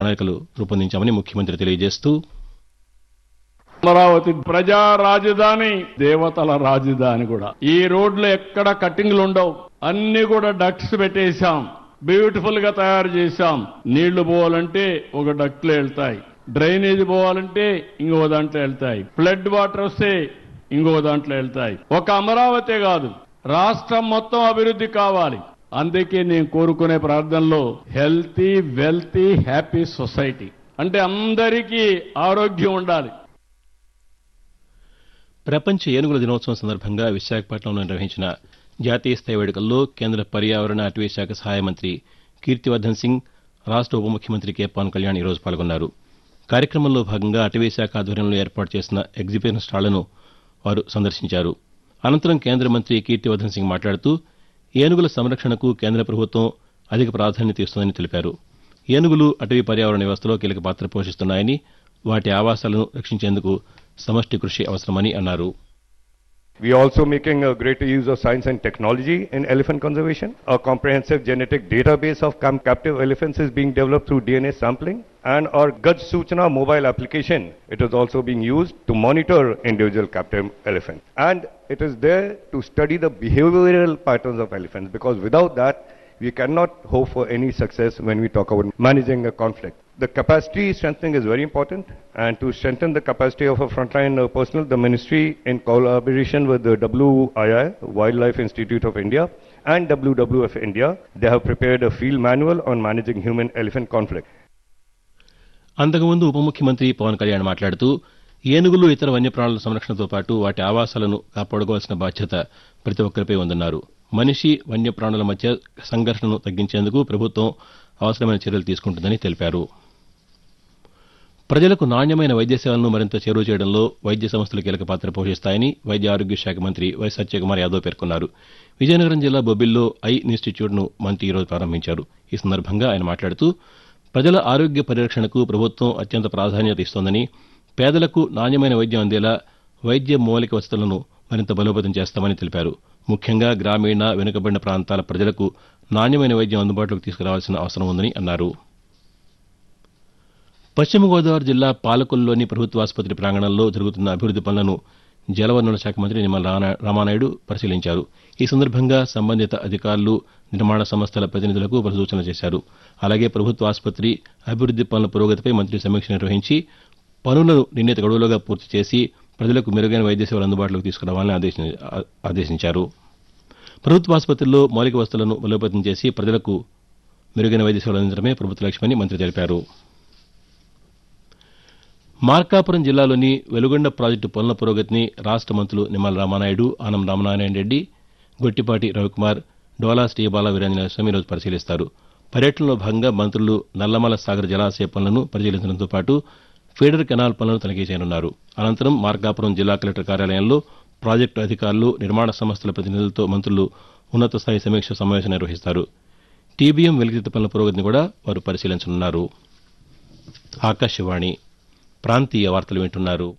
ప్రణాళికలు రూపొందించామని ముఖ్యమంత్రి తెలియజేస్తూ అమరావతి ప్రజా రాజధాని దేవతల రాజధాని కూడా ఈ రోడ్లు ఎక్కడ కట్టింగ్లు ఉండవు అన్ని కూడా డక్ట్స్ పెట్టేశాం బ్యూటిఫుల్ గా తయారు చేశాం నీళ్లు పోవాలంటే ఒక డక్ట్లో వెళ్తాయి డ్రైనేజ్ పోవాలంటే ఇంకో దాంట్లో వెళ్తాయి ఫ్లడ్ వాటర్ వస్తే ఇంకో దాంట్లో వెళ్తాయి ఒక అమరావతే కాదు రాష్ట్రం మొత్తం అభివృద్ధి కావాలి అందుకే నేను కోరుకునే ప్రార్థనలో హెల్తీ వెల్తీ హ్యాపీ సొసైటీ అంటే అందరికీ ఆరోగ్యం ఉండాలి ప్రపంచ ఏనుగుల దినోత్సవం సందర్భంగా విశాఖపట్నంలో నిర్వహించిన జాతీయ స్థాయి వేడుకల్లో కేంద్ర పర్యావరణ అటవీ శాఖ సహాయ మంత్రి కీర్తివర్ధన్ సింగ్ రాష్ట ఉప ముఖ్యమంత్రి కె పవన్ కళ్యాణ్ ఈరోజు పాల్గొన్నారు కార్యక్రమంలో భాగంగా అటవీ శాఖ ఆధ్వర్యంలో ఏర్పాటు చేసిన ఎగ్జిబిషన్ స్టాళ్లను వారు సందర్శించారు అనంతరం కేంద్ర మంత్రి కీర్తివర్ధన్ సింగ్ మాట్లాడుతూ ఏనుగుల సంరక్షణకు కేంద్ర ప్రభుత్వం అధిక ప్రాధాన్యత ఇస్తోందని తెలిపారు ఏనుగులు అటవీ పర్యావరణ వ్యవస్థలో కీలక పాత్ర పోషిస్తున్నాయని వాటి ఆవాసాలను రక్షించేందుకు సమష్టి కృషి అవసరమని అన్నారు We are also making a greater use of science and technology in elephant conservation. A comprehensive genetic database of cam- captive elephants is being developed through DNA sampling. And our Gaj Suchna mobile application, it is also being used to monitor individual captive elephants. And it is there to study the behavioral patterns of elephants because without that, we cannot hope for any success when we talk about managing a conflict. The capacity strengthening is very important, and to strengthen the capacity of a frontline uh, personnel, the ministry, in collaboration with the WII, Wildlife Institute of India, and WWF India, they have prepared a field manual on managing human-elephant conflict. అంతకుముందు ఉప ముఖ్యమంత్రి పవన్ కళ్యాణ్ మాట్లాడుతూ ఏనుగులు ఇతర వన్యప్రాణుల సంరక్షణతో పాటు వాటి ఆవాసాలను కాపాడుకోవాల్సిన బాధ్యత ప్రతి ఒక్కరిపై ఉందన్నారు మనిషి వన్యప్రాణుల మధ్య సంఘర్షణను తగ్గించేందుకు ప్రభుత్వం అవసరమైన చర్యలు తీసుకుంటుందని తెలిపారు ప్రజలకు నాణ్యమైన వైద్య సేవలను మరింత చేరువ చేయడంలో వైద్య సంస్థలు కీలక పాత్ర పోషిస్తాయని వైద్య ఆరోగ్య శాఖ మంత్రి వై సత్యకుమార్ యాదవ్ పేర్కొన్నారు విజయనగరం జిల్లా బొబ్బిల్లో ఐ ఇన్స్టిట్యూట్ను మంత్రి ఈరోజు ప్రారంభించారు ఈ సందర్భంగా ఆయన మాట్లాడుతూ ప్రజల ఆరోగ్య పరిరక్షణకు ప్రభుత్వం అత్యంత ప్రాధాన్యత ఇస్తోందని పేదలకు నాణ్యమైన వైద్యం అందేలా వైద్య మౌలిక వసతులను మరింత బలోపేతం చేస్తామని తెలిపారు ముఖ్యంగా గ్రామీణ వెనుకబడిన ప్రాంతాల ప్రజలకు నాణ్యమైన వైద్యం అందుబాటులోకి తీసుకురావాల్సిన అవసరం ఉందని అన్నారు పశ్చిమ గోదావరి జిల్లా పాలకొల్లులోని ప్రభుత్వ ఆసుపత్రి ప్రాంగణంలో జరుగుతున్న అభివృద్ది పనులను జలవనరుల శాఖ మంత్రి నిమ్మల రానా- రామానాయుడు పరిశీలించారు ఈ సందర్భంగా సంబంధిత అధికారులు నిర్మాణ సంస్థల ప్రతినిధులకు పలు సూచనలు చేశారు అలాగే ప్రభుత్వ ఆసుపత్రి అభివృద్ది పనుల పురోగతిపై మంత్రి సమీక్ష నిర్వహించి పనులను నిర్ణీత గడువులోగా పూర్తి చేసి ప్రజలకు మెరుగైన వైద్య సేవలు అందుబాటులోకి తీసుకురావాలని ఆదేశి- ఆ- ఆదేశించారు ప్రభుత్వ ఆసుపత్రుల్లో మౌలిక వసతులను బలోపేతం చేసి ప్రజలకు మెరుగైన వైద్య సేవలు అందించడమే ప్రభుత్వ లక్ష్యమని మంత్రి తెలిపారు మార్కాపురం జిల్లాలోని వెలుగొండ ప్రాజెక్టు పనుల పురోగతిని రాష్ట మంత్రులు నిమ్మల రామానాయుడు ఆనం రామనారాయణ రెడ్డి గొట్టిపాటి రవికుమార్ డోలా శ్రీబాల వీరాంజనేయ స్వామి ఈరోజు పరిశీలిస్తారు పర్యటనలో భాగంగా మంత్రులు నల్లమల సాగర్ జలాశయ పనులను పరిశీలించడంతో పాటు ఫీడర్ కెనాల్ పనులను తనిఖీ చేయనున్నారు అనంతరం మార్కాపురం జిల్లా కలెక్టర్ కార్యాలయంలో ప్రాజెక్టు అధికారులు నిర్మాణ సంస్థల ప్రతినిధులతో మంత్రులు ఉన్నత స్థాయి సమీక్ష సమావేశం నిర్వహిస్తారు టీబీఎం వెలికితీత పనుల పురోగతిని కూడా వారు పరిశీలించనున్నారు ఆకాశవాణి ప్రాంతీయ వార్తలు వింటున్నారు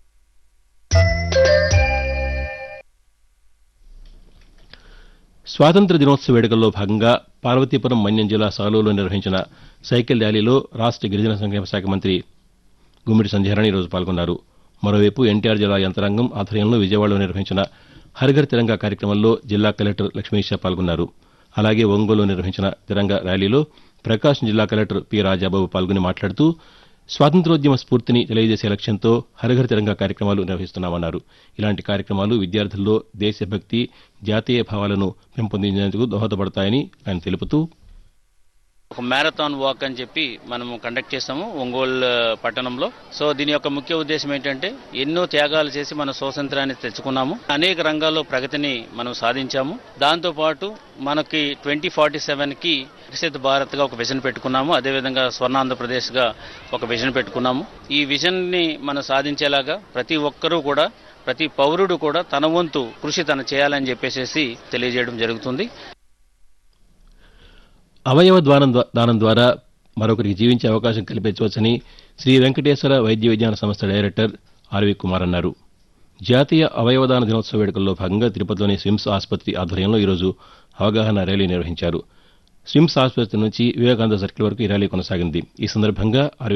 స్వాతంత్ర దినోత్సవ వేడుకల్లో భాగంగా పార్వతీపురం మన్యం జిల్లా సాలూరులో నిర్వహించిన సైకిల్ ర్యాలీలో రాష్ట గిరిజన సంక్షేమ శాఖ మంత్రి గుమ్మిడి సంధ్యారాణి ఈరోజు పాల్గొన్నారు మరోవైపు ఎన్టీఆర్ జిల్లా యంత్రాంగం ఆధ్వర్యంలో విజయవాడలో నిర్వహించిన హరిఘర్ తిరంగా కార్యక్రమంలో జిల్లా కలెక్టర్ లక్ష్మీషా పాల్గొన్నారు అలాగే ఒంగోలులో నిర్వహించిన తిరంగా ర్యాలీలో ప్రకాశం జిల్లా కలెక్టర్ పి రాజాబాబు పాల్గొని మాట్లాడుతూ స్వాతంత్రోద్యమ స్ఫూర్తిని తెలియజేసే లక్ష్యంతో హరిఘర్ తిరంగా కార్యక్రమాలు నిర్వహిస్తున్నామన్నారు ఇలాంటి కార్యక్రమాలు విద్యార్థుల్లో దేశభక్తి జాతీయ భావాలను పెంపొందించేందుకు దోహదపడతాయని ఆయన తెలుపుతూ ఒక మ్యారథాన్ వాక్ అని చెప్పి మనము కండక్ట్ చేస్తాము ఒంగోలు ఆ, పట్టణంలో సో దీని యొక్క ముఖ్య ఉద్దేశం ఏంటంటే ఎన్నో త్యాగాలు చేసి మన స్వాతంత్రాన్ని తెచ్చుకున్నాము అనేక రంగాల్లో ప్రగతిని మనం సాధించాము దాంతో పాటు మనకి ట్వంటీ ఫార్టీ సెవెన్ కి వికసిత భారత్ గా ఒక విజన్ పెట్టుకున్నాము అదేవిధంగా స్వర్ణాంధ్రప్రదేశ్ గా ఒక విజన్ పెట్టుకున్నాము ఈ విజన్ ని మనం సాధించేలాగా ప్రతి ఒక్కరూ కూడా ప్రతి పౌరుడు కూడా తన వంతు కృషి తను చేయాలని చెప్పేసి తెలియజేయడం జరుగుతుంది అవయవ దానం ద్వా- దానం ద్వారా మరొకరికి జీవించే అవకాశం కల్పించవచ్చని శ్రీ వెంకటేశ్వర వైద్య విజ్ఞాన సంస్థ డైరెక్టర్ ఆర్వి కుమార్ అన్నారు జాతీయ అవయవదాన దినోత్సవ వేడుకల్లో భాగంగా తిరుపతిలోని స్విమ్స్ ఆసుపత్రి ఆధ్వర్యంలో ఈరోజు అవగాహన ర్యాలీ నిర్వహించారు స్విమ్స్ ఆసుపత్రి నుంచి వివేకానంద సర్కిల్ వరకు ఈ ర్యాలీ కొనసాగింది ఈ సందర్భంగా ఆర్వి